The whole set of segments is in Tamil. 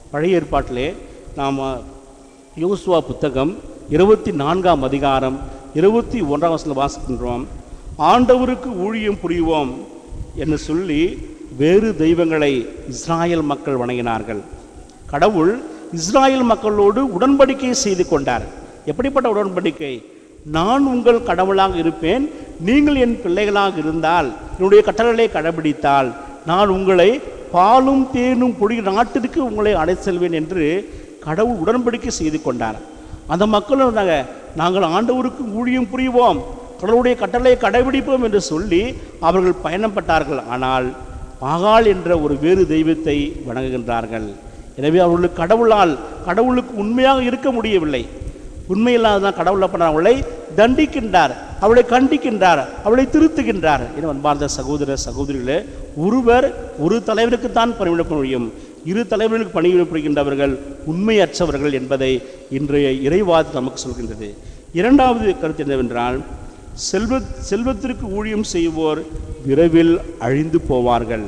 பழைய ஏற்பாட்டிலே நாம் யோசுவா புத்தகம் இருபத்தி நான்காம் அதிகாரம் இருபத்தி ஒன்றாம் வசனம் வாசிக்கின்றோம் ஆண்டவருக்கு ஊழியம் புரிவோம் என்று சொல்லி வேறு தெய்வங்களை இஸ்ராயல் மக்கள் வணங்கினார்கள் கடவுள் இஸ்ராயல் மக்களோடு உடன்படிக்கை செய்து கொண்டார் எப்படிப்பட்ட உடன்படிக்கை நான் உங்கள் கடவுளாக இருப்பேன் நீங்கள் என் பிள்ளைகளாக இருந்தால் என்னுடைய கட்டளைகளை கடைபிடித்தால் நான் உங்களை பாலும் தேனும் பொடி நாட்டிற்கு உங்களை அடை செல்வேன் என்று கடவுள் உடன்படிக்கை செய்து கொண்டார் அந்த மக்களும் இருந்தாங்க நாங்கள் ஆண்டவருக்கு ஊழியம் புரிவோம் கடவுளுடைய கட்டளையை கடைபிடிப்போம் என்று சொல்லி அவர்கள் பயணப்பட்டார்கள் ஆனால் பாகால் என்ற ஒரு வேறு தெய்வத்தை வணங்குகின்றார்கள் எனவே அவர்களுக்கு கடவுளால் கடவுளுக்கு உண்மையாக இருக்க முடியவில்லை உண்மையில்லாதான் கடவுள் அப்ப அவளை தண்டிக்கின்றார் அவளை கண்டிக்கின்றார் அவளை திருத்துகின்றார் என அன்பார்ந்த சகோதர சகோதரிகளே ஒருவர் ஒரு தலைவருக்குத்தான் பணிவிட முடியும் இரு தலைவர்களுக்கு பணிவிடப்படுகின்றவர்கள் உண்மையற்றவர்கள் என்பதை இன்றைய இறைவாது நமக்கு சொல்கின்றது இரண்டாவது கருத்து என்னவென்றால் செல்வ செல்வத்திற்கு ஊழியம் செய்வோர் விரைவில் அழிந்து போவார்கள்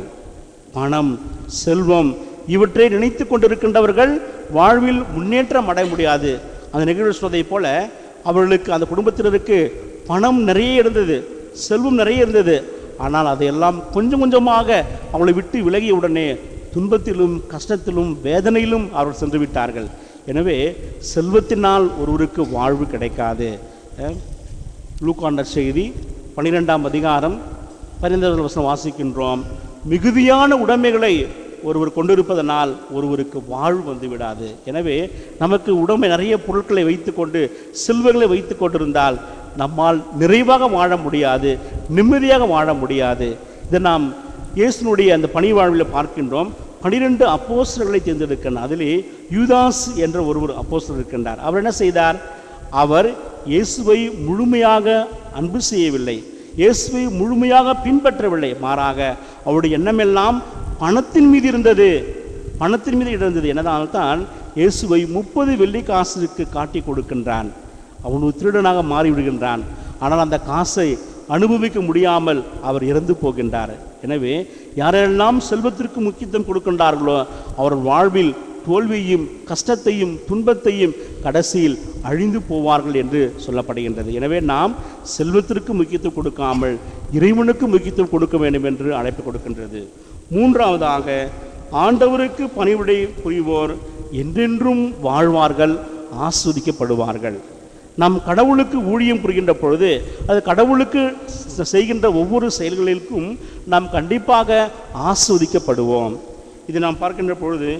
பணம் செல்வம் இவற்றை நினைத்து கொண்டிருக்கின்றவர்கள் வாழ்வில் முன்னேற்றம் அடைய முடியாது அந்த நிகழ்வு சொன்னதைப் போல அவர்களுக்கு அந்த குடும்பத்தினருக்கு பணம் நிறைய இருந்தது செல்வம் நிறைய இருந்தது ஆனால் அதையெல்லாம் கொஞ்சம் கொஞ்சமாக அவளை விட்டு விலகிய உடனே துன்பத்திலும் கஷ்டத்திலும் வேதனையிலும் அவர்கள் சென்று விட்டார்கள் எனவே செல்வத்தினால் ஒருவருக்கு வாழ்வு கிடைக்காது அஹ், லூக்காண்டர் செய்தி பன்னிரெண்டாம் அதிகாரம் பதினைந்தாவது வசனம் வாசிக்கின்றோம் மிகுதியான உடைமைகளை ஒருவர் கொண்டிருப்பதனால் ஒருவருக்கு வாழ்வு வந்து விடாது எனவே நமக்கு உடைமை நிறைய பொருட்களை வைத்துக்கொண்டு செல்வங்களை வைத்து கொண்டிருந்தால் நம்மால் நிறைவாக வாழ முடியாது நிம்மதியாக வாழ முடியாது இதை நாம் இயேசுனுடைய அந்த பணி வாழ்வில் பார்க்கின்றோம் பனிரெண்டு அப்போஸ்தலர்களை தேர்ந்தெடுக்கின்றார் அதிலே யூதாஸ் என்ற ஒருவர் அப்போஸ்தலர் இருக்கின்றார் அவர் என்ன செய்தார் அவர் இயேசுவை முழுமையாக அன்பு செய்யவில்லை இயேசுவை முழுமையாக பின்பற்றவில்லை மாறாக அவருடைய எண்ணமெல்லாம் பணத்தின் மீது இருந்தது பணத்தின் மீது இருந்தது என்னதால்தான் இயேசுவை முப்பது வெள்ளி காசுக்கு காட்டி கொடுக்கின்றான் அவன் ஒரு திருடனாக மாறிவிடுகின்றான் ஆனால் அந்த காசை அனுபவிக்க முடியாமல் அவர் இறந்து போகின்றார் எனவே யாரெல்லாம் செல்வத்திற்கு முக்கியத்துவம் கொடுக்கின்றார்களோ அவர் வாழ்வில் தோல்வியையும் கஷ்டத்தையும் துன்பத்தையும் கடைசியில் அழிந்து போவார்கள் என்று சொல்லப்படுகின்றது எனவே நாம் செல்வத்திற்கு முக்கியத்துவம் கொடுக்காமல் இறைவனுக்கு முக்கியத்துவம் கொடுக்க வேண்டும் என்று அழைப்பு கொடுக்கின்றது மூன்றாவதாக ஆண்டவருக்கு பணிவிடை புரிவோர் என்றென்றும் வாழ்வார்கள் ஆஸ்வதிக்கப்படுவார்கள் நாம் கடவுளுக்கு ஊழியம் புரிகின்ற பொழுது அது கடவுளுக்கு செ- செய்கின்ற ஒவ்வொரு செயல்களிற்கும் நாம் கண்டிப்பாக ஆஸ்வதிக்கப்படுவோம் இது நாம் பார்க்கின்ற பொழுது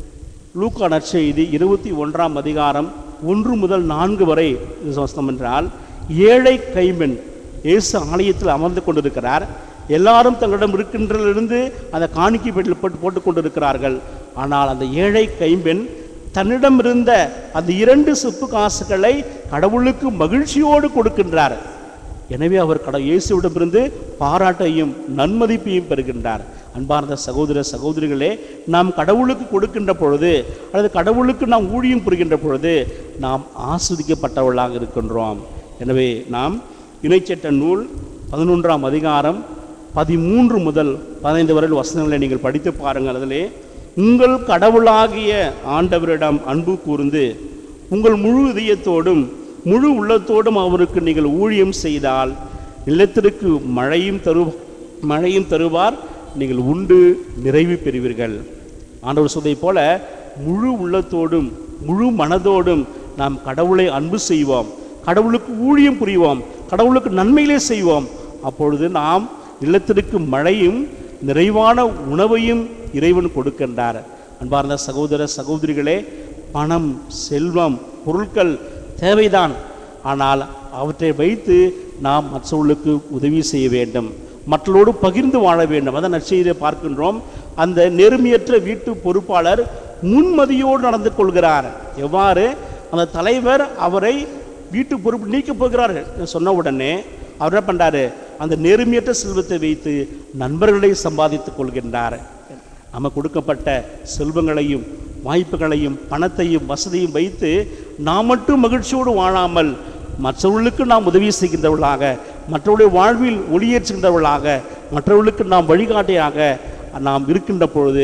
லூக்கா நற்செய்தி இருபத்தி ஒன்றாம் அதிகாரம் ஒன்று முதல் நான்கு வரை இது வசனம் என்றால் ஏழை கைம்பெண் இயேசு ஆலயத்தில் அமர்ந்து கொண்டிருக்கிறார் எல்லாரும் தங்களிடம் இருக்கின்றதிலிருந்து அந்த காணிக்கை பெட்டில் போட்டு போட்டு கொண்டிருக்கிறார்கள் ஆனால் அந்த ஏழை கைம்பெண் தன்னிடம் இருந்த அந்த இரண்டு செப்பு காசுகளை கடவுளுக்கு மகிழ்ச்சியோடு கொடுக்கின்றார் எனவே அவர் கட இயேசுவிடமிருந்து பாராட்டையும் நன்மதிப்பையும் பெறுகின்றார் அன்பார்ந்த சகோதர சகோதரிகளே நாம் கடவுளுக்கு கொடுக்கின்ற பொழுது அல்லது கடவுளுக்கு நாம் ஊழியம் புரிகின்ற பொழுது நாம் ஆஸ்வதிக்கப்பட்டவர்களாக இருக்கின்றோம் எனவே நாம் இணைச்சட்ட நூல் பதினொன்றாம் அதிகாரம் பதிமூன்று முதல் பதினைந்து வரையில் வசனங்களை நீங்கள் படித்து பாருங்கள் அதிலே உங்கள் கடவுளாகிய ஆண்டவரிடம் அன்பு கூர்ந்து உங்கள் முழு இதயத்தோடும் முழு உள்ளத்தோடும் அவருக்கு நீங்கள் ஊழியம் செய்தால் நிலத்திற்கு மழையும் தரு மழையும் தருவார் நீங்கள் உண்டு நிறைவு பெறுவீர்கள் ஆண்டவர் சொல்வதைப் போல முழு உள்ளத்தோடும் முழு மனதோடும் நாம் கடவுளை அன்பு செய்வோம் கடவுளுக்கு ஊழியம் புரிவோம் கடவுளுக்கு நன்மையிலே செய்வோம் அப்பொழுது நாம் இல்லத்திற்கு மழையும் நிறைவான உணவையும் இறைவன் கொடுக்கின்றார் அன்பார்ந்த சகோதர சகோதரிகளே பணம் செல்வம் பொருட்கள் தேவைதான் ஆனால் அவற்றை வைத்து நாம் மற்றவர்களுக்கு உதவி செய்ய வேண்டும் மற்றவர்களோடு பகிர்ந்து வாழ வேண்டும் அதான் நற்செய்தியை பார்க்கின்றோம் அந்த நேர்மையற்ற வீட்டு பொறுப்பாளர் முன்மதியோடு நடந்து கொள்கிறார் எவ்வாறு அந்த தலைவர் அவரை வீட்டு பொறுப்பு நீக்கப் போகிறார்கள் என்று சொன்ன உடனே அவர் என்ன பண்றாரு அந்த நேர்மையற்ற செல்வத்தை வைத்து நண்பர்களை சம்பாதித்துக் கொள்கின்றார் நமக்கு கொடுக்கப்பட்ட செல்வங்களையும் வாய்ப்புகளையும் பணத்தையும் வசதியும் வைத்து நாம் மட்டும் மகிழ்ச்சியோடு வாழாமல் மற்றவர்களுக்கு நாம் உதவி செய்கின்றவர்களாக மற்றவருடைய வாழ்வில் ஒளியேற்றுகின்றவர்களாக மற்றவர்களுக்கு நாம் வழிகாட்டியாக நாம் இருக்கின்ற பொழுது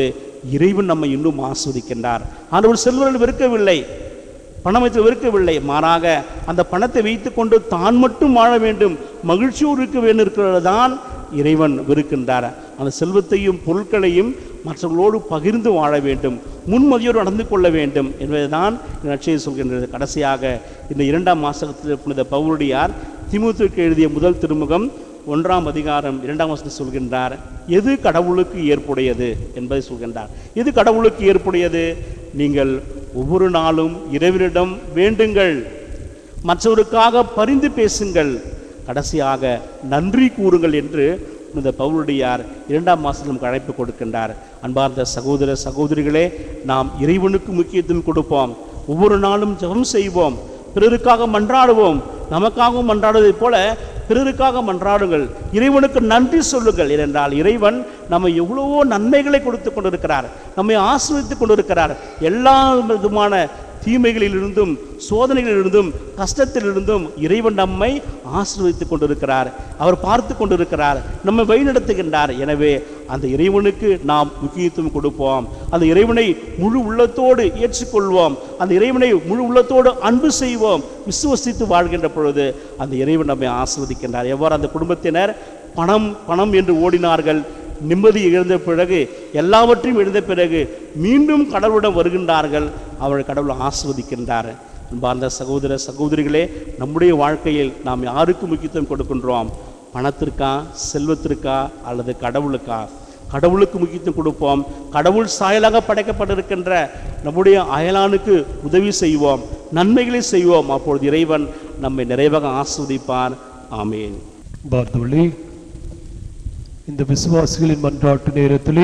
இறைவன் நம்மை இன்னும் ஆஸ்வதிக்கின்றார் ஆண்டவர் செல்வர்கள் வெறுக்கவில்லை பணம் வைத்து வெறுக்கவில்லை மாறாக அந்த பணத்தை வைத்துக்கொண்டு தான் மட்டும் வாழ வேண்டும் மகிழ்ச்சியோடு இருக்க வேண்டும் இருக்கிறது தான் இறைவன் வெறுக்கின்றார் அந்த செல்வத்தையும் பொருட்களையும் மற்றவர்களோடு பகிர்ந்து வாழ வேண்டும் முன்மதியோடு நடந்து கொள்ள வேண்டும் என்பதுதான் இந்த நட்சத்திரம் சொல்கின்றது கடைசியாக இந்த இரண்டாம் மாசத்தில் புனித பவுருடையார் திமுகக்கு எழுதிய முதல் திருமுகம் ஒன்றாம் அதிகாரம் இரண்டாம் வசனம் சொல்கின்றார் எது கடவுளுக்கு ஏற்புடையது என்பதை சொல்கின்றார் எது கடவுளுக்கு ஏற்புடையது நீங்கள் ஒவ்வொரு நாளும் இறைவனிடம் வேண்டுங்கள் மற்றவருக்காக பரிந்து பேசுங்கள் கடைசியாக நன்றி கூறுங்கள் என்று இந்த பவுலுடையார் இரண்டாம் மாதத்தில் நமக்கு அழைப்பு கொடுக்கின்றார் அன்பார்ந்த சகோதர சகோதரிகளே நாம் இறைவனுக்கு முக்கியத்துவம் கொடுப்போம் ஒவ்வொரு நாளும் ஜெபம் செய்வோம் பிறருக்காக மன்றாடுவோம் நமக்காகவும் மன்றாடுவதைப் போல பிறருக்காக மன்றாடுங்கள் இறைவனுக்கு நன்றி சொல்லுங்கள் ஏனென்றால் இறைவன் நம்ம எவ்வளவோ நன்மைகளை கொடுத்து கொண்டிருக்கிறார் நம்மை ஆசிர்வதித்துக் கொண்டிருக்கிறார் எல்லா விதமான தீமைகளிலிருந்தும் சோதனைகளிலிருந்தும் கஷ்டத்திலிருந்தும் இறைவன் நம்மை ஆசீர்வதித்துக் கொண்டிருக்கிறார் அவர் பார்த்து கொண்டிருக்கிறார் நம்மை வழிநடத்துகின்றார் எனவே அந்த இறைவனுக்கு நாம் முக்கியத்துவம் கொடுப்போம் அந்த இறைவனை முழு உள்ளத்தோடு ஏற்றுக்கொள்வோம் அந்த இறைவனை முழு உள்ளத்தோடு அன்பு செய்வோம் விசுவசித்து வாழ்கின்ற பொழுது அந்த இறைவன் நம்மை ஆசீர்வதிக்கின்றார் எவ்வாறு அந்த குடும்பத்தினர் பணம் பணம் என்று ஓடினார்கள் நிம்மதி இழந்த பிறகு எல்லாவற்றையும் இழந்த பிறகு மீண்டும் கடவுளிடம் வருகின்றார்கள் அவள் கடவுள் ஆஸ்வதிக்கின்றார் அன்பார்ந்த சகோதர சகோதரிகளே நம்முடைய வாழ்க்கையில் நாம் யாருக்கு முக்கியத்துவம் கொடுக்கின்றோம் பணத்திற்கா செல்வத்திற்கா அல்லது கடவுளுக்கா கடவுளுக்கு முக்கியத்துவம் கொடுப்போம் கடவுள் சாயலாக படைக்கப்பட்டிருக்கின்ற நம்முடைய அயலானுக்கு உதவி செய்வோம் நன்மைகளை செய்வோம் அப்பொழுது இறைவன் நம்மை நிறைவாக ஆஸ்வதிப்பார் ஆமேன் பார்ந்தவழி இந்த விசுவாசிகளின் மன்றாட்டு நேரத்திலே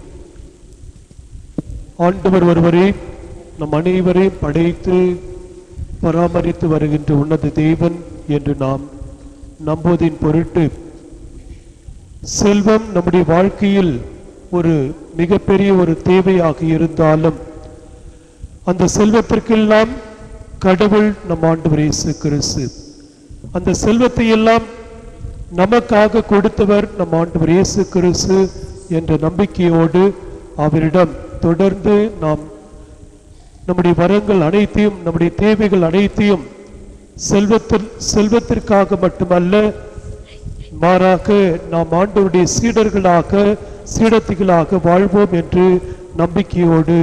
ஆண்டவர் ஒருவரே நம் அனைவரையும் படைத்து பராமரித்து வருகின்ற உன்னத தேவன் என்று நாம் நம்புவதின் பொருட்டு செல்வம் நம்முடைய வாழ்க்கையில் ஒரு மிகப்பெரிய ஒரு தேவையாக இருந்தாலும் அந்த செல்வத்திற்கெல்லாம் கடவுள் நம் ஆண்டவர் இயேசு கிறிஸ்து அந்த செல்வத்தை எல்லாம் நமக்காக கொடுத்தவர் நம் ஆண்டவர் இயேசு கிறிஸ்து என்ற நம்பிக்கையோடு அவரிடம் தொடர்ந்து நாம் நம்முடைய வரங்கள் அனைத்தையும் நம்முடைய தேவைகள் அனைத்தையும் செல்வத்தில் செல்வத்திற்காக மட்டுமல்ல மாறாக நாம் ஆண்டவருடைய சீடர்களாக சீடத்திகளாக வாழ்வோம் என்று நம்பிக்கையோடு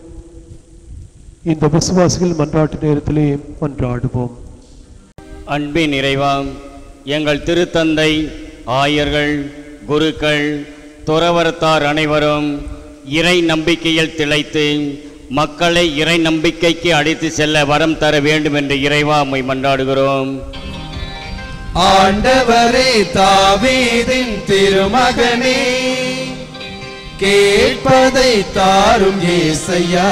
இந்த விசுவாசிகள் மன்றாட்டு நேரத்திலே மன்றாடுவோம் அன்பின் இறைவா எங்கள் திருத்தந்தை ஆயர்கள் குருக்கள் துறவரத்தார் அனைவரும் இறை நம்பிக்கையில் திளைத்து மக்களை இறை நம்பிக்கைக்கு அழைத்து செல்ல வரம் தர வேண்டும் என்று இறைவா உம்மை மன்றாடுகிறோம் ஆண்டவரே தாவீதின் திருமகனே கேட்பதை தாரும் ஏசையா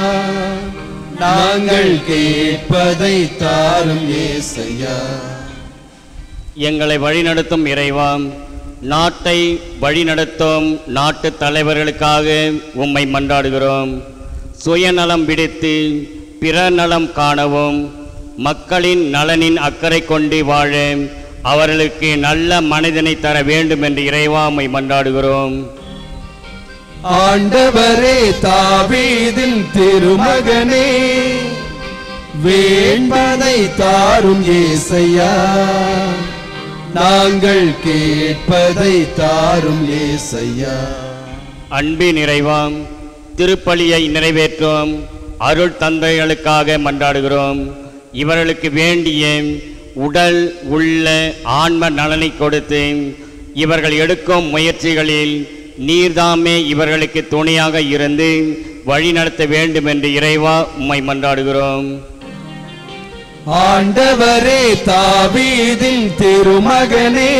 நாங்கள் கேட்பதை தாரும் ஏசையா எங்களை வழிநடத்தும் இறைவா நாட்டை வழிநடத்தும் நாட்டு தலைவர்களுக்காக உம்மை மன்றாடுகிறோம் சுயநலம் விடுத்து பிற நலம் காணவும் மக்களின் நலனின் அக்கறை கொண்டு வாழ அவர்களுக்கு நல்ல மனிதனை தர வேண்டும் என்று இறைவா உம்மை மன்றாடுகிறோம் ஆண்டவரே தாவீதின் திருமகனே வேண்பதை தாரும் ஏசையா நாங்கள் கேட்பதை தாரும் ஏசையா அன்பின் இறைவாம் திருப்பலியை நிறைவேற்றும் அருள் தந்தைகளுக்காக மன்றாடுகிறோம் இவர்களுக்கு வேண்டிய உடல் உள்ள ஆன்ம நலனை கொடுத்து இவர்கள் எடுக்கும் முயற்சிகளில் நீர்தாமே இவர்களுக்கு துணையாக இருந்து வழிநடத்த வேண்டும் என்று இறைவா உம்மை மன்றாடுகிறோம் ஆண்டவரே தாவீதின் திருமகனே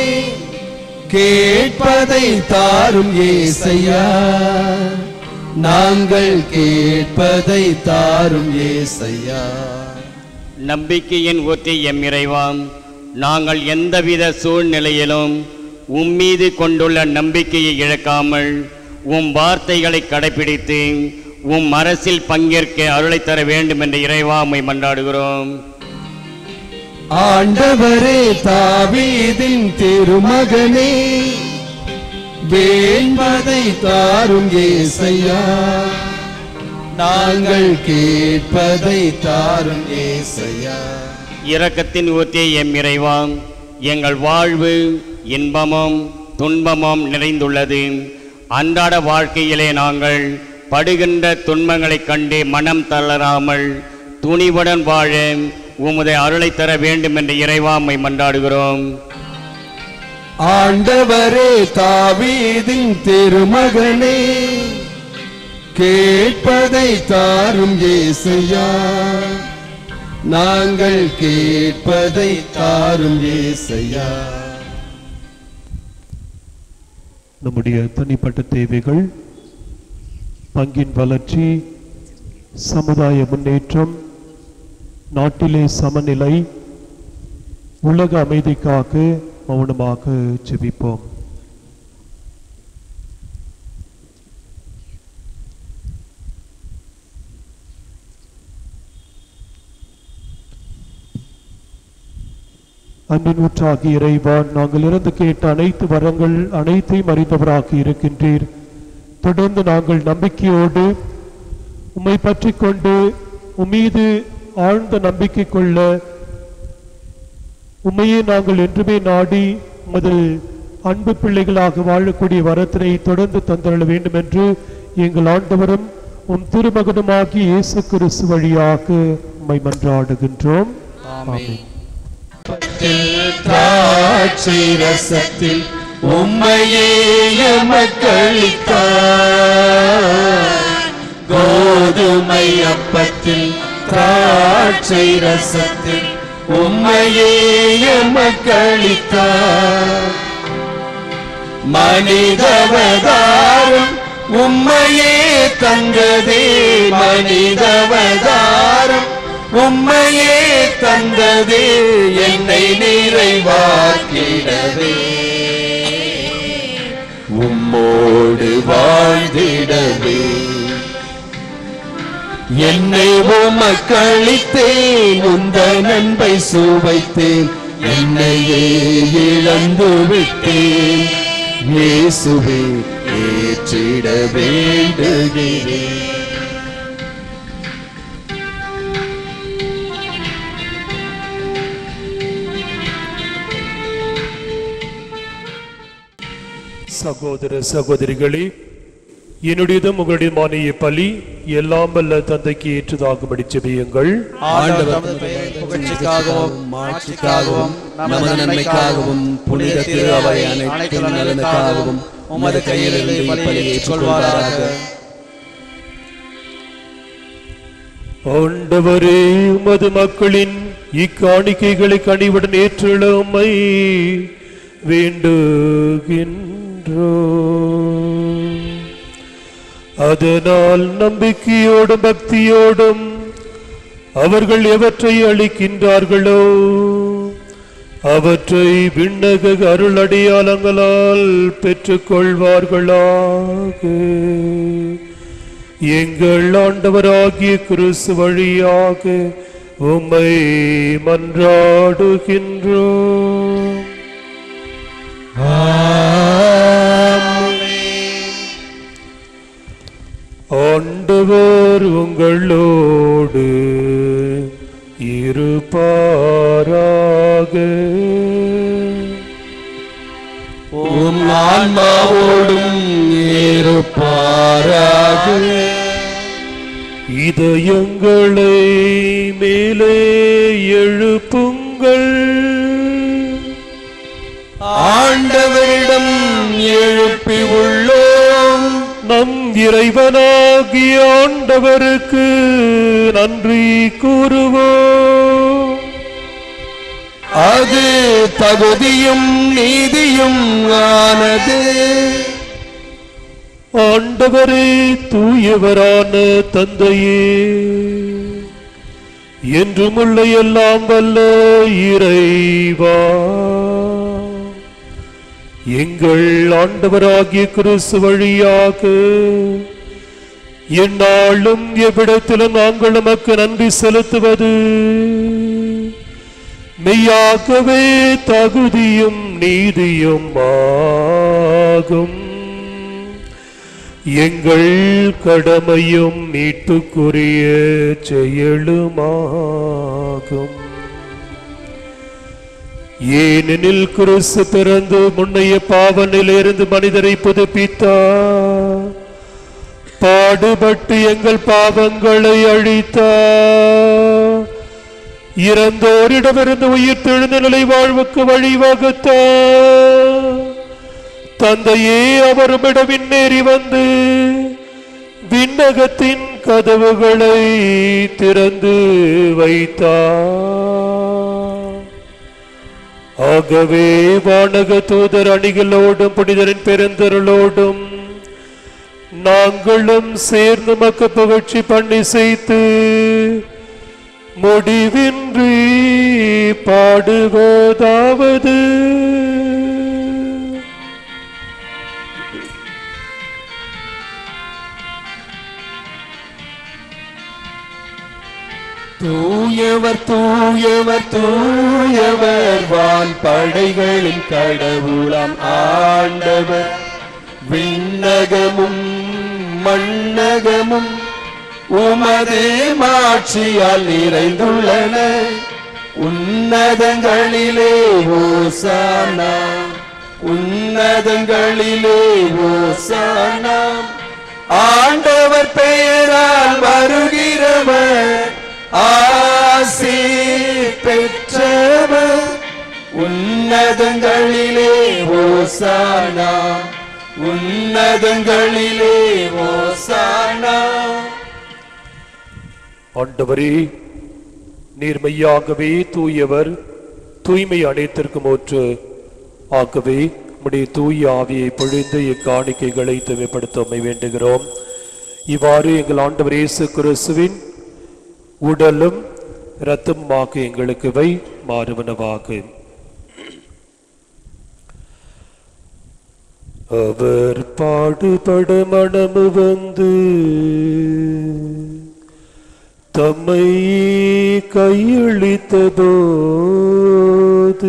கேட்பதை தாரும் ஏசையா நாங்கள் கேட்பதை தாரும் ஏசையா நம்பிக்கையின் ஊற்றி எம் இறைவாம் நாங்கள் எந்தவித சூழ்நிலையிலும் உம்மீது கொண்டுள்ள நம்பிக்கையை இழக்காமல் உம் வார்த்தைகளை கடைபிடித்து உம் அரசில் பங்கேற்க அருளை தர வேண்டும் என்ற இறைவா உம்மை மன்றாடுகிறோம் ஆண்டவரே தாவீதின் திருமகனே வேண்பதை தாரும் ஏசையா நாங்கள் கேட்பதை தாரும் ஏசையா இரக்கத்தின் ஊற்றிய எம் இறைவாம் எங்கள் வாழ்வு இன்பமும் துன்பமும் நிறைந்துள்ளது அன்றாட வாழ்க்கையிலே நாங்கள் படுகின்ற துன்பங்களைக் கண்டு மனம் தளராமல் துணிவுடன் வாழ உமது அருளை தர வேண்டும் என்று இறைவாமை மன்றாடுகிறோம் ஆண்டவரே தாவீதின் திருமகனே கேட்பதை தாரும் ஏசையா நாங்கள் கேட்பதை தாரும் ஏசையா நம்முடைய தனிப்பட்ட தேவைகள் பங்கின் வளர்ச்சி சமுதாய முன்னேற்றம் நாட்டிலே சமநிலை உலக அமைதிக்காக மௌனமாக ஜெபிப்போம் அன்பின் ஊற்றாகி இறைவான் நாங்கள் இருந்து கேட்ட அனைத்து வரங்கள் அனைத்தையும் அறிந்தவராகி இருக்கின்றீர் தொடர்ந்து நாங்கள் நம்பிக்கையோடு உம்மை பற்றி கொண்டு உம்மீது ஆழ்ந்த நம்பிக்கை கொள்ள உம்மையே நாங்கள் என்றுமே நாடி உமது அன்பு பிள்ளைகளாக வாழக்கூடிய வரத்தினை தொடர்ந்து தந்தருள வேண்டும் என்று எங்கள் ஆண்டவரும் உம் திருமகனுமாகி இயேசு கிறிஸ்து வழியாக உம்மை மன்றாடுகின்றோம் ஆமென். திராட்சை ரசத்தில் உம்மையே எமக்களித்தார் கோதுமை அப்பத்தில் திராட்சை ரசத்தில் உம்மையே எமக்களித்தார் மனிதவதாரம் உம்மையே தந்ததே மனிதவதாரம் உம்மையே தந்ததே என்னை நிறைவாக்கிடவே உம்மோடு வாழ்ந்திடவே என்னை உமக்களித்தேன் உந்த நண்பை சுவைத்தேன் என்னையே இழந்து விட்டேன் இயேசுவே ஏற்றிட வேண்டுகிறேன் சகோதர சகோதரிகளே என்னுடையதும் உங்களுடையமான பலி எல்லாம் வல்ல தந்தைக்கு ஏற்றதாகும்படி ஜெபியுங்கள் ஆண்டவர் தமது பெயரின் புகழ்ச்சிக்காகவும் மாட்சிக்காகவும் நமது நன்மைக்காகவும் புனித திரு அவை அனைத்து நலனுக்காகவும் உமது கையிலிருந்து பலியை ஏற்றுக்கொள்வாராக ஆண்டவரே உமது மக்களின் இக்காணிக்கைகளை கனிவுடன் ஏற்றுள்ளமை வேண்டுகின்றோ அதனால் நம்பிக்கையோடும் பக்தியோடும் அவர்கள் எவற்றை அளிக்கின்றார்களோ அவற்றை விண்ணக அருள் அடையாளங்களால் பெற்றுக்கொள்வார்களாக எங்கள் ஆண்டவராகிய கிறிஸ்து வழியாக உம்மை மன்றாடுகின்றோம் ஆண்டவர் உங்களோடு இருப்பாராக உம் ஆன்மாவோடும் இருப்பாராக இதயங்களை மேலே எழுப்புங்கள் ஆண்டவரிடம் எழுப்பி உள்ளோம் நம் இறைவனாகிய ஆண்டவருக்கு நன்றி கூறுவோம் அது தகுதியும் நீதியும் ஆனது ஆண்டவரே தூயவரான தந்தையே என்றுமுள்ள எல்லாம் வல்ல இறைவா எங்கள் ஆண்டவராகிய கிறிஸ்து வழியாக எந்நாளும் எவ்விடத்திலும் நாங்கள் நமக்கு நன்றி செலுத்துவது மெய்யாகவே தகுதியும் நீதியும் ஆகும் எங்கள் கடமையும் மீட்புக்குரிய செயலுமாகும் ஏனெனில் கிறிஸ்து பிறந்து முன்னைய பாவனிலிருந்து மனிதரை புதுப்பித்தார் பாடுபட்டு எங்கள் பாவங்களை அழித்தார் இறந்தோரிடமிருந்து உயிர் தெழுந்த நிலை வாழ்வுக்கு வழிவகுத்தார் தந்தையே அவருமிடம் விண்ணேறி வந்து விண்ணகத்தின் கதவுகளை திறந்து வைத்தார் ஆகவே வானக தூதர் அணிகளோடும் புனிதரின் பெருந்தருளோடும் நாங்களும் சேர்ந்து மக்க புகழ்ச்சி பண்ணி செய்து முடிவின்றி பாடுவதாவது தூயவர் தூயவர் தூயவர் வான் படைகளின் கடவுளாம் ஆண்டவர் விண்ணகமும் மண்ணகமும் உமது மாட்சியால் நிறைந்துள்ளன உன்னதங்களிலே ஓசானா உன்னதங்களிலே ஓசானா ஆண்டவர் பெயரால் வருகிறவர் ஆசி பெற்றவர் உன்னதங்களிலே ஓசானா உன்னதங்களிலே ஓசானா ஆண்டவரே நீர் மெய்யாகவே தூயவர் தூய்மை அனைத்திற்கும் ஒற்று ஆகவே உம்முடைய தூய ஆவியை பொழிந்து இக்காணிக்கைகளை தூய்மைப்படுத்த உம்மை வேண்டுகிறோம் இவ்வாறு எங்கள் ஆண்டவர் இயேசு கிறிஸ்துவின் உடலும் இரத்தமாக எங்களுக்கு வை மாறுவனவாக அவர் பாடுபட மனமு வந்து தம்மை கையளித்த போது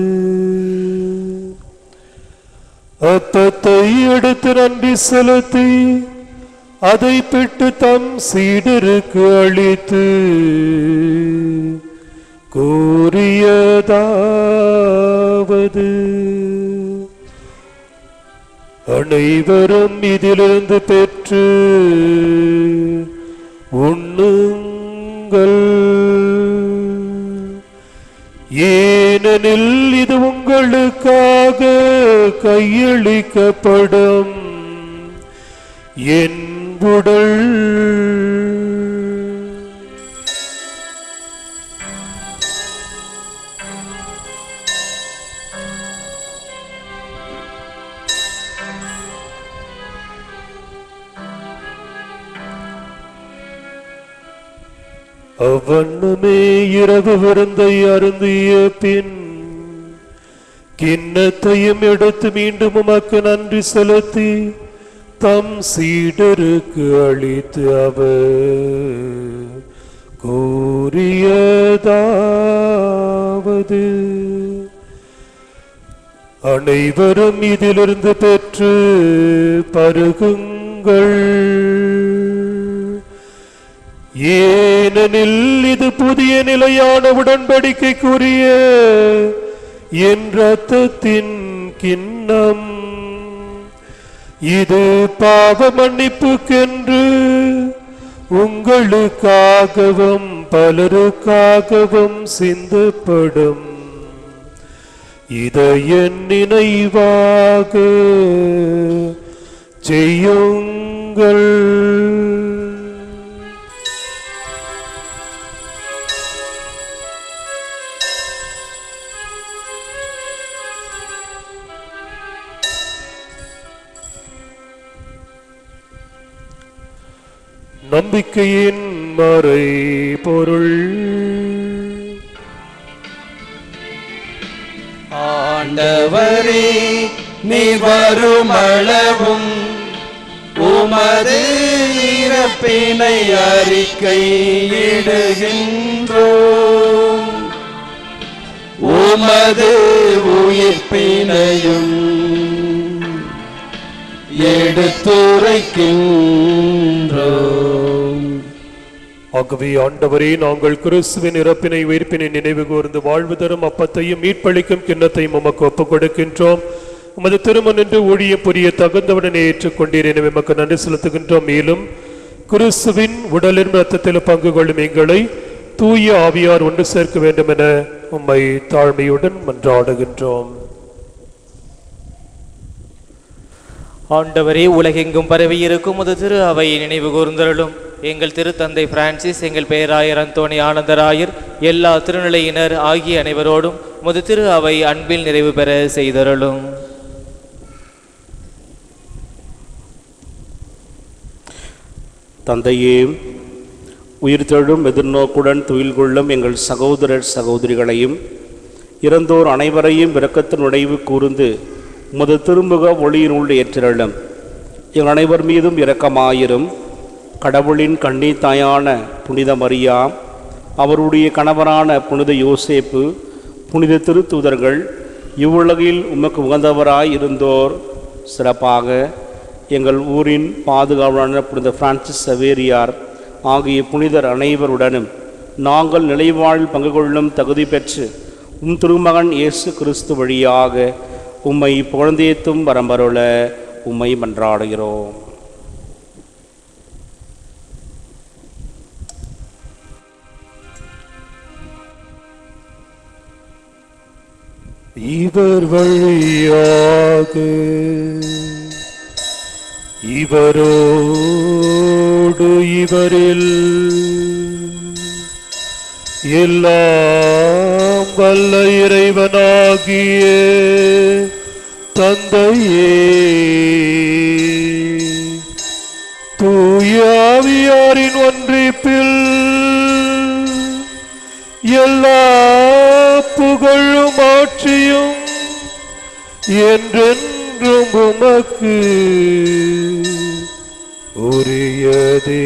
அப்பத்தை எடுத்து நன்றி செலுத்தி அதை பிட்டு தம் சீடருக்கு அளித்து கூறியதாவது அனைவரும் இதிலிருந்து பெற்று உண்ணுங்கள் ஏனெனில் இது உங்களுக்காக கையளிக்கப்படும் என் உடல் அவ்வண்ணமே இரவு விருந்தை அருந்திய பின் கிண்ணத்தையும் எடுத்து மீண்டும் உமக்கு நன்றி செலுத்தி தம் சீடருக்கு அளித்து அவர் கூறியதாவது அனைவரும் இதிலிருந்து பெற்று பருகுங்கள் ஏனெனில் இது புதிய நிலையான உடன்படிக்கைக்குரிய என் ரத்தத்தின் கிண்ணம் இது பாவ மன்னிப்புக்கென்று உங்களுக்காகவும் பலருக்காகவும் சிந்தப்படும் இதை என் நினைவாக செய்யுங்கள் நம்பிக்கையின் மறை பொருள் ஆண்டவரே நீ வரும் அளவும் உமது இறப்பினை அறிக்கையிடுகின்றோம் உமது உயிர்ப்பினையும் எடுத்துரைக்கின்றோம் ஆகவே ஆண்டவரே நாங்கள் கிறிஸ்துவின் இறப்பினை உயிர்ப்பினை நினைவு கூர்ந்து வாழ்வு தரும் அப்பத்தையும் மீட்பளிக்கும் கிண்ணத்தையும் உமக்கு ஒப்புக் கொடுக்கின்றோம் உமது திருமண் என்று ஊழிய புரிய தகுந்தவுடனே ஏற்றுக்கொண்டீர் எனவே உமக்கு நன்றி செலுத்துகின்றோம் மேலும் கிறிஸ்துவின் உடலின் ரத்தத்தில் பங்கு கொள்ளும் எங்களை தூய ஆவியார் ஒன்று சேர்க்க வேண்டும் என உம்மை தாழ்மையுடன் மன்றாடுகின்றோம் ஆண்டவரே உலகெங்கும் பரவி இருக்கும் உமது திரு அவையை நினைவு கூர்ந்தருளும் எங்கள் திருத்தந்தை பிரான்சிஸ் எங்கள் பேராயர் அந்தோணி ஆனந்தராயர் எல்லா திருநிலையினர் ஆகிய அனைவரோடும் முது திரு அவை அன்பில் நிறைவு பெற செய்தருளும் தந்தையே உயிர்த்தெழும் எதிர்நோக்குடன் துயில் கொள்ளும் எங்கள் சகோதரர் சகோதரிகளையும் இறந்தோர் அனைவரையும் இரக்கத்தின் நுழைவு கூர்ந்து உமது திருமுக ஒளியினுள் ஏற்றிரளும் எங்கள் அனைவர் மீதும் இரக்கமாயிரும் கடவுளின் கண்ணி தாயான புனித மரியா அவருடைய கணவரான புனித யோசேப்பு புனித திருத்தூதர்கள் இவ்வுலகில் உமக்கு உகந்தவராய் இருந்தோர் சிறப்பாக எங்கள் ஊரின் பாதுகாவலான புனித பிரான்சிஸ் சவேரியார் ஆகிய புனிதர் அனைவருடனும் நாங்கள் நிலைவாழ்வில் பங்கு கொள்ளும் தகுதி பெற்று உம் திருமகன் இயேசு கிறிஸ்து வழியாக உம்மை புகழ்ந்தேத்தும் வரம்பருள உம்மை மன்றாடுகிறோம் இவர் வழியாக இவரோடு இவரில் எல்லாம் வல்ல இறைவனாகிய தந்தையே தூயாவியாரின் ஒன்றிப்பில் எல்லா புகழும் ஆட்சியும் என்றென்றும் உமக்கு உரியதே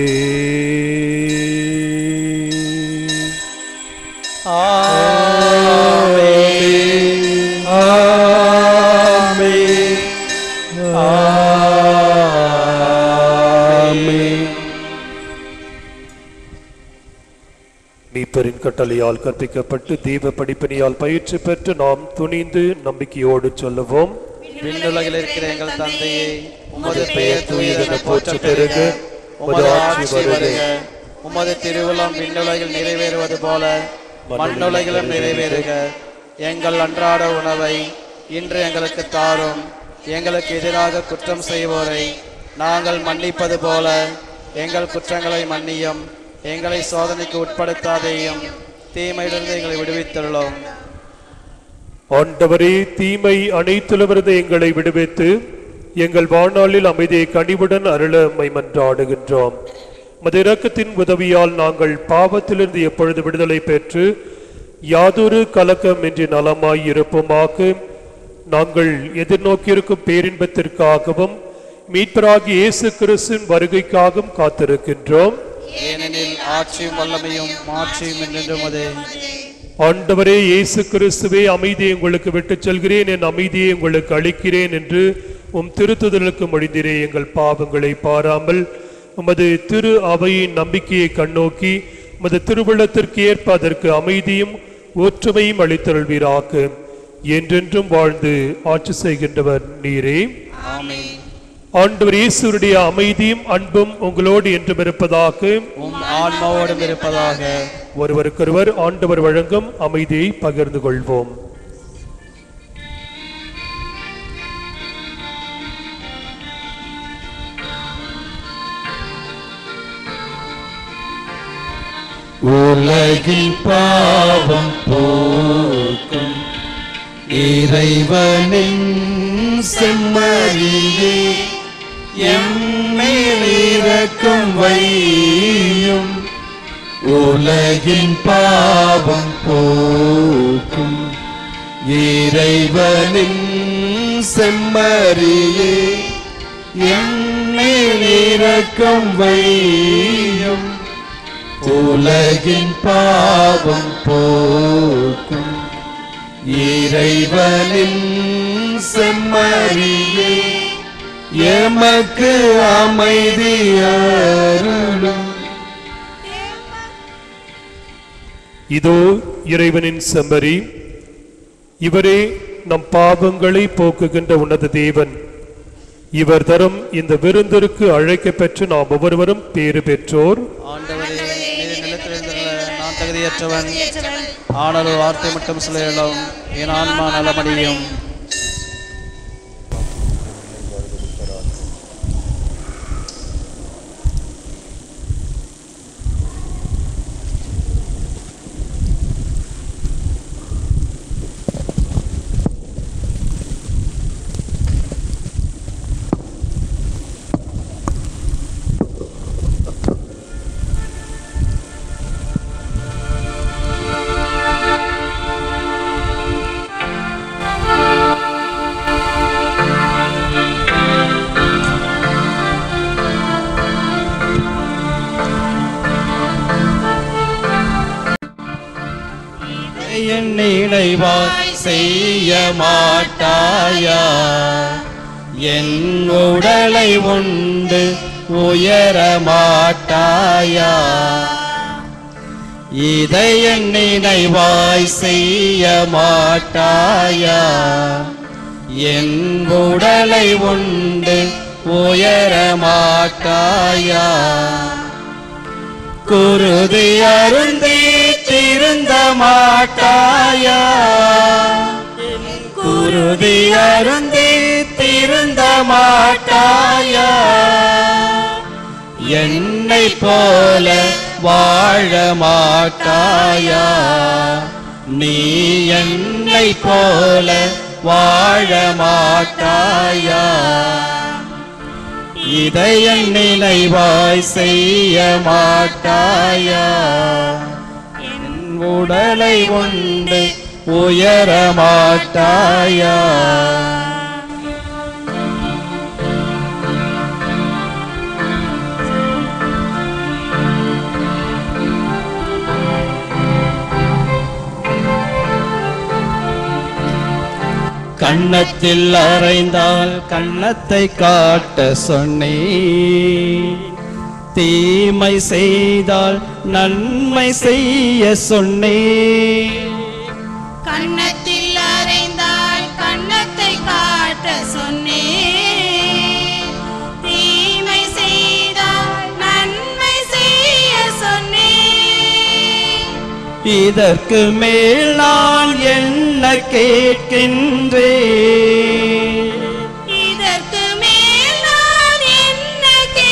மீட்பரின் கட்டளையால் கற்பிக்கப்பட்டு தீப படிப்பினையால் பயிற்சி பெற்று நாம் துணிந்து நம்பிக்கையோடு சொல்லுவோம் விண்ணுலகில் இருக்கிற எங்கள் தந்தையே உமது பெயர் தூயதென போற்ற பெருக உமது ஆட்சி வருக உமது திருவுளம் விண்ணுலகில் நிறைவேறுவது போல மண்ணுலகிலும் நிறைவேறுக எங்கள் அன்றாட உணவை இன்று எங்களுக்கு தாரும் எங்களுக்கு எதிராக குற்றம் செய்வோரை நாங்கள் மன்னிப்பது போல எங்கள் குற்றங்களை மன்னியும் எங்களை சோதனைக்கு உட்படுத்தாதேயும் தீமையிலிருந்து எங்களை விடுவித்துள்ளோம் ஆண்டவரே தீமை அனைத்திலிருந்து எங்களை விடுவித்து எங்கள் வாழ்நாளில் அமைதியை கனிவுடன் அருள உம்மை மன்றாடுகின்றோம் மது இரக்கத்தின் உதவியால் நாங்கள் பாவத்திலிருந்து எப்பொழுது விடுதலை பெற்று யாதொரு கலக்கம் இன்றி நலமாய் இருப்போமாக நாங்கள் எதிர்நோக்கியிருக்கும் பேரின்பத்திற்காகவும் மீட்பராகி இயேசு கிறிஸ்துவின் வருகைக்காகவும் காத்திருக்கின்றோம் ஏனெனில் ஆட்சியும் வல்லமையும் மாட்சியும் என்றென்றும் அதே ஆண்டவரே இயேசு கிறிஸ்துவே அமைதியை உங்களுக்கு விட்டுச் செல்கிறேன் என் அமைதியை உங்களுக்கு அளிக்கிறேன் என்று உம் திருத்துதலுக்கு மொழிந்திரே எங்கள் பாவங்களை பாராமல் உமது திரு அவையின் நம்பிக்கையை கண்ணோக்கி உமது திருவுள்ளத்திற்கு ஏற்ப அதற்கு அமைதியும் ஒற்றுமையும் அளித்தருள்வீராக என்றென்றும் வாழ்ந்து ஆட்சி செய்கின்றவர் நீரே ஆமென் ஆண்டவர் இயேசுடைய அமைதியும் அன்பும் உங்களோடு என்றும் இருப்பதாக உம் ஆன்மாவோடும் இருப்பதாக ஒருவருக்கொருவர் ஆண்டவர் வழங்கும் அமைதியை பகிர்ந்து கொள்வோம் உலகின் பாவம் போக்கும் இறைவனின் செம்மறியே எம்மேல் இரக்கம் வையும் உலகின் பாவம் போக்கும் இறைவனின் செம்மறியே எம்மேல் இரக்கம் வையும் உலகின் பாவம் போக்கும் இறைவனின் செம்மறியே எமக்கு அமைதி அருளும் இதோ இறைவனின் செம்மறி இவரே நம் பாவங்களை போக்குகின்ற உன்னத தேவன் இவர் தரும் இந்த விருந்திற்கு அழைக்கப் பெற்று நாம் ஒவ்வொருவரும் பேறு பெற்றோர் ஆண்டவரே நீர் நிலத்திலிருந்துள்ள நான் தகுதியற்றவன் ஆனாலும் வார்த்தை மட்டும் சொல்ல இயலும் என் ஆன்மா நலமடையும் என் நினைவாய் செய்ய மாட்டாயா என் உடலை உண்டு உயர மாட்டாயா இதை என் நினைவாய் செய்ய மாட்டாயா என் உடலை உண்டு உயர மாட்டாயா குருதி அருந்தி திருந்த மாட்டாயா குருதி அருந்தி திருந்த மாட்டாயா என்னை போல வாழ மாட்டாயா நீ என்னை போல வாழ மாட்டாயா இதை என் நினைவாய் செய்ய மாட்டாயா என் உடலை உண்டு உயர மாட்டாயா கன்னத்தில் அறைந்தால் கன்னத்தை காட்ட சொன்னே தீமை செய்தால் நன்மை செய்ய சொன்னே கன்னத்தில் அறைந்தால் கன்னத்தை காட்ட சொன்னேன் தீமை செய்தால் நன்மை செய்ய சொன்னேன் இதற்கு மேல் நான் என்ன கேட்கின்றேன் இதற்கு மேல் நான் என்ன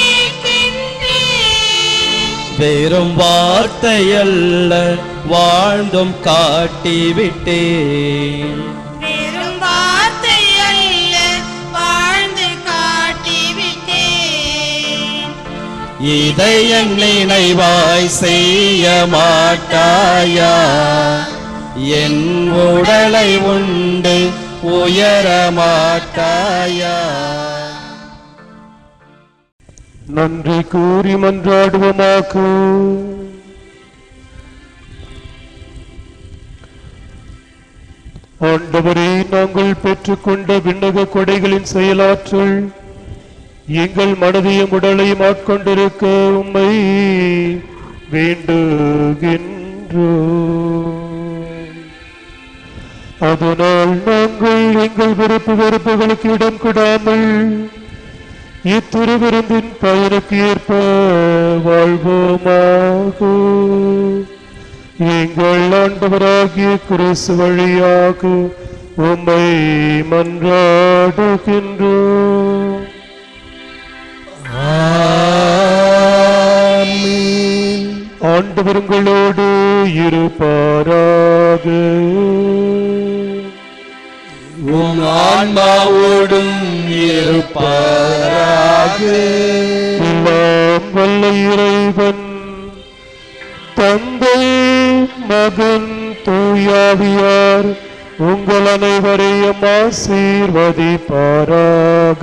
கேட்கின்றேன் வெறும் வார்த்தையல்ல வாழ்ந்தும் காட்டிவிட்டேன் வெறும் வார்த்தை அல்ல வாழ்ந்து காட்டிவிட்டேன் இதை என் நினைவாய் செய்ய மாட்டாயா என் உடலை உண்டு உயர மாட்டாயா நன்றி கூறி மன்றாடுவோமாக்கு ஆண்டவரே நாங்கள் பெற்றுக்கொண்ட விண்ணக கொடைகளின் செயலாற்றல் எங்கள் மனதையும் உடலையும் ஆட்கொண்டிருக்க உம்மை வேண்டுகின்றோ அதனால் நாங்கள் எங்கள் விருப்பு வெறுப்புகளுக்கு இடம் கொடாமல் இத்திருவிருந்தின் பயனுக்கு ஏற்ப வாழ்வோமாக எங்கள் ஆண்டவராகிய கிறிஸ்து வழியாக உம்மை மன்றாடுகின்றோம் ஆண்டவர் உங்களோடு இருப்பாராக உம் ஆன்மாவோடும் இருப்பாராக எல்லாம் வல்ல இறைவன் தந்தை மகன் தூயாவியார் உங்கள் அனைவரையும் ஆசீர்வதிப்பாராக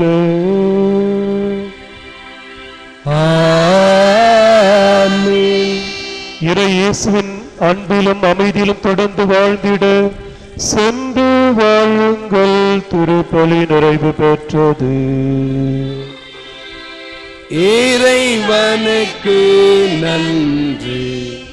ஆமென். இறை இயேசுவின் அன்பிலும் அமைதியிலும் தொடர்ந்து வாழ்ந்திட சென்று வாழுங்கள் திருப்பலி நிறைவு பெற்றது இறைவனுக்கு நன்றி